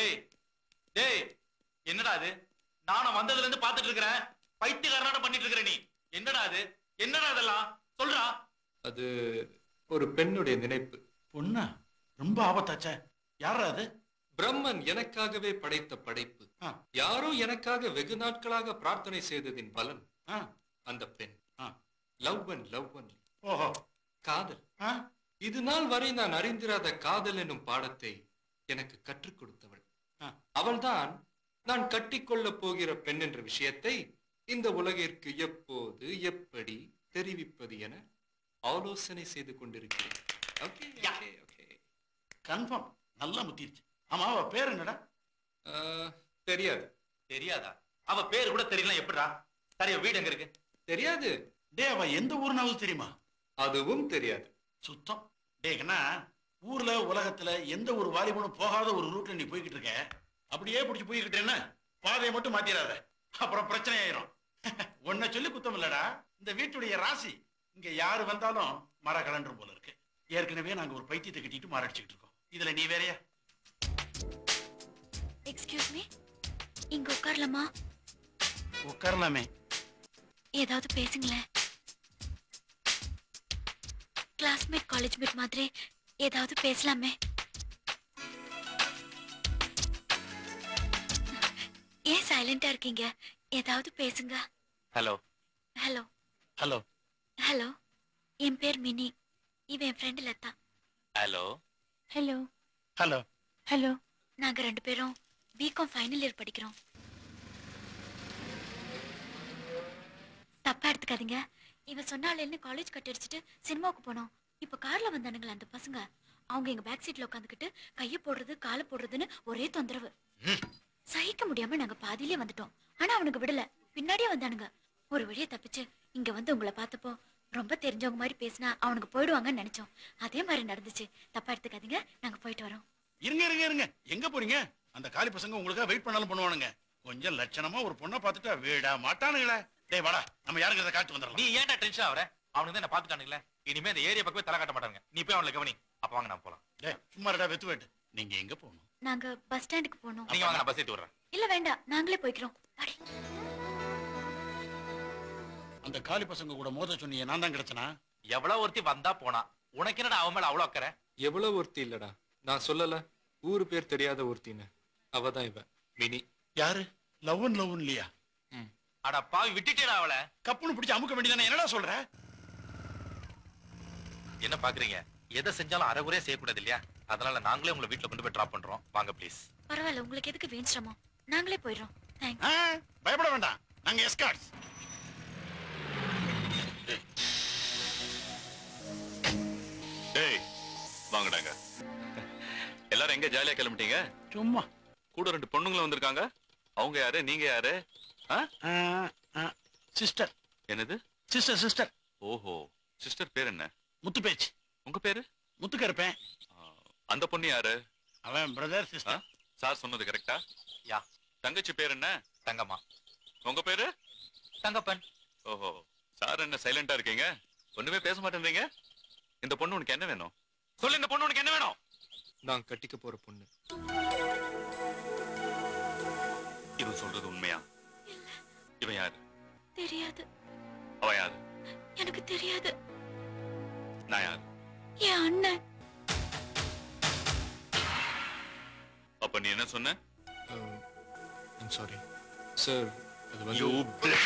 டேய் டேய் என்னடா அது நானும் வந்ததுல இருந்து பாத்துட்டு இருக்கிறேன் பைத்தியக்காரனாட பண்ணிட்டு இருக்கிற நீ என்னடா அது என்னடா இதெல்லாம் சொல்றா அது ஒரு பெண்ணுடைய நினைப்பு பொண்ணா ரொம்ப ஆபத்தாச்சே யாரா அது பிரம்மன் எனக்காகவே படைத்த படைப்பு ஆ. யாரோ எனக்காக வெகு நாட்களாக பிரார்த்தனை செய்ததின் பலன் ஆ, அந்த பெண் ஆ. லவ் அண்ட் லவ் அண்ட் ஓஹோ காதல் ஆ, இது நாள் வரை நான் அறிந்திராத காதல் என்னும் பாடத்தை எனக்கு கற்றுக் கொடுத்தவள் ஆ. அவள்தான் நான் கட்டிக்கொள்ளப் போகிற பெண் என்ற விஷயத்தை இந்த உலகிற்கு எப்போது எப்படி தெரிவிப்பது என ஆலோசனை செய்து கொண்டிருக்கிறேன் ஓகே ஓகே ஓகே கன்ஃபார்ம் நல்லா முத்திருச்சு ஆமா அவ பேர் என்னடா தெரியாது தெரியாதா அவ பேரு கூட தெரியல எப்படிடா சரி வீடு எங்க இருக்கு தெரியாது டே அவ எந்த ஊர்னாவது தெரியுமா அதுவும் தெரியாது சுத்தம் டேக்கண்ணா ஊர்ல உலகத்துல எந்த ஒரு வாலிபனும் போகாத ஒரு ரூட்ல நீ போய்கிட்டு இருக்க அப்படியே பிடிச்சி போய்கிட்டேன்னா பாதையை மட்டும் மாத்திராத அப்புறம் பிரச்சனை ஆயிரும் உன்னை சொல்லி குத்தம் இல்லடா இந்த வீட்டுடைய ராசி இங்க யாரு வந்தாலும் மர கலண்டர் போல இருக்கு ஏற்கனவே நாங்க ஒரு பைத்தியத்தை கட்டிட்டு மாரடிச்சுக்கிட்டு இருக்கோம் இதுல நீ வேறயா எக்ஸ்கியூஸ் மீ இங்க உட்காரலாமா உட்காரலாமே ஏதாவது பேசுங்களேன் கிளாஸ்மேட் காலேஜ் மேட் மாதிரி ஏதாவது பேசலாமே ஏன் சைலண்டா இருக்கீங்க ஏதாவது பேசுங்க ஹலோ ஹலோ ஹலோ ஹலோ என் பேர் மினி இவன் என் friend Latha hello hello hello hello நாங்க ரெண்டு பேரும் பிகாம் ஃபைனல் இயர் படிக்கிறோம் தப்பா எடுத்துக்காதீங்க இவன் சொன்னாலேன்னு காலேஜ் கட் அடிச்சுட்டு சினிமாவுக்கு போனோம் இப்ப கார்ல வந்தானுங்களே அந்த பசங்க அவங்க எங்க பேக் சீட்ல உட்காந்துக்கிட்டு கைய போடுறது காலை போடுறதுன்னு ஒரே தொந்தரவு சகிக்க முடியாம நாங்க பாதியிலே வந்துட்டோம் ஆனா அவனுக்கு விடல பின்னாடியே வந்தானுங்க ஒரு வழியை தப்பிச்சு இங்க வந்து உங்களை பார்த்தப்போ ரொம்ப தெரிஞ்சவங்க மாதிரி பேசினா அவனுக்கு போயிடுவாங்கன்னு நினைச்சோம் அதே மாதிரி நடந்துச்சு தப்பா எடுத்துக்காதீங்க நாங்க போயிட்டு வரோம் இருங்க இருங்க இருங்க எங்க போறீங்க அந்த காலி பசங்க உங்களுக்காக வெயிட் பண்ணாலும் பண்ணுவானுங்க கொஞ்சம் லட்சணமா ஒரு பொண்ணை பார்த்துட்டா வீடா மாட்டானுங்களே டேய் வாடா நம்ம யாருங்கிறத காட்டு வந்துடலாம் நீ ஏன்டா டென்ஷன் ஆவற அவனுக்கு தான் என்ன பாத்துட்டானுங்களே இனிமே இந்த ஏரியா பக்கமே தலை காட்ட மாட்டாங்க நீ போய் அவளை கவனி அப்ப வாங்க நான் போலாம் டேய் சும்மா இருடா வெத்து வேட்டு நீங்க எங்க போகணும் நாங்க பஸ் ஸ்டாண்டுக்கு போனோம் நீங்க வாங்க நான் பஸ் ஏத்தி விடுறேன் இல்ல வேண்டாம் நாங்களே போய்க்கிறோம் வாடி. அந்த காலி பசங்க கூட மோத சொன்னீங்க நான் தான் கிடைச்சனா எவ்வளவு ஒருத்தி வந்தா போனா உனக்கு என்னடா அவன் மேல அவ்வளவு அக்கறை எவ்வளவு ஒருத்தி இல்லடா நான் சொல்லல ஊரு பேர் தெரியாத ஒருத்தின்னு அவதான் இவ மினி யாரு லவ் லவ் இல்லையா அட பாவி விட்டுட்டேடா அவளை கப்புன்னு பிடிச்சு அமுக்க வேண்டியதானே என்னடா சொல்ற என்ன பாக்குறீங்க எதை செஞ்சாலும் அரைகுறையா செய்யக்கூடாது இல்லையா அதனால நாங்களே உங்களை வீட்டுல கொண்டு போய் டிராப் பண்றோம் வாங்க ப்ளீஸ் பரவாயில்ல உங்களுக்கு எதுக்கு வீண் சிரமம் நாங்களே போயிடுறோம் தேங்க்ஸ் ஆ, பயப்பட வேண்டாம் நாங்க எஸ்கார்ட்ஸ் டேய் வாங்கடாங்க எல்லாரும் எங்க ஜாலியா கிளம்பிட்டீங்க சும்மா கூட ரெண்டு பொண்ணுங்களும் வந்திருக்காங்க அவங்க யாரு நீங்க யாரு ஆ? சிஸ்டர் என்னது சிஸ்டர் சிஸ்டர் ஓஹோ சிஸ்டர் பேர் என்ன முத்து பேச்சு உங்க பேரு முத்துக்கு இருப்பேன் ஆ, அந்த பொண்ணு யாரு அவன் பிரதர் ஆ? சிஸ்டர் சார் சொன்னது கரெக்டா யா தங்கச்சி பேர் என்ன தங்கம்மா உங்க பேரு தங்கப்பன் ஓஹோ சார் என்ன சைலண்டா இருக்கீங்க ஒண்ணுமே பேச மாட்டேன்றீங்க இந்த பொண்ணு உனக்கு என்ன வேணும் சொல்லு இந்த பொண்ணு உனக்கு என்ன வேணும் நான் கட்டிக்க போற பொண்ணு இவன் சொல்றது உண்மையா இவன் யாரு தெரியாது அவன் யாரு எனக்கு தெரியாது நான் யாரு என் அண்ணன் அப்ப நீ என்ன சொன்ன சாரி சார் அது யூ வந்து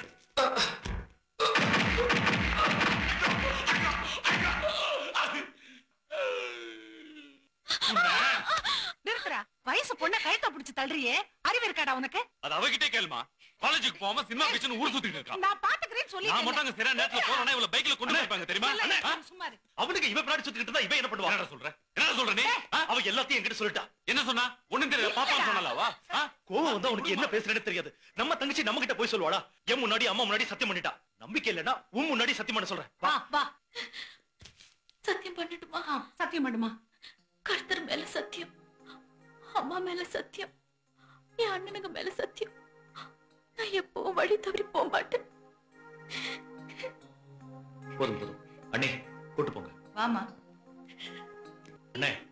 நிறுத்துறா வயசு பொண்ண கயத்த புடிச்சு தள்ளுறியே அறிவு இருக்காடா உனக்கு அது அவகிட்டே கேளுமா காலேஜுக்கு போகாம சினிமா பிடிச்சுன்னு ஊர் சுத்திட்டு இருக்கான் நான் பாத்துக்கிறேன்னு சொல்லி நான் மட்டும் அங்க சரியான நேரத்துல போறேன்னா இவ்வளவு பைக்ல கொண்டு போயிருப்பாங்க தெரியுமா அண்ணே, ஆ? சும்மா இரு. அவனுக்கு இவ பின்னாடி சுத்திக்கிட்டு இருந்தா இவன் என்ன பண்ணுவா என்ன சொல்ற என்ன சொல்ற நீ ஆ? அவ எல்லாத்தையும் என்கிட்ட சொல்லிட்டா என்ன சொன்னா ஒண்ணும் தெரியல பாப்பான்னு சொன்னாலவா கோவம் வந்து அவனுக்கு என்ன பேசுறேன்னு தெரியாது நம்ம தங்கச்சி நம்ம கிட்ட போய் சொல்லுவாடா என் முன்னாடி அம்மா முன்னாடி சத்தியம் பண்ணிட்டா நம்பிக்கை இல்லைன்னா உன் முன்னாடி சத்தியம் பண்ண சொல்றேன் வா வா சத்தியம் பண்ணட்டுமா ஆ, சத்தியம் பண்ணுமா கர்த்தர் மேல சத்தியம் அம்மா மேல சத்தியம் என் அண்ணனுங்க மேல சத்தியம் நான் எப்பவும் வழி தவறி போக மாட்டேன் போதும் போதும் அண்ணே கூட்டு போங்க வாமா அண்ணே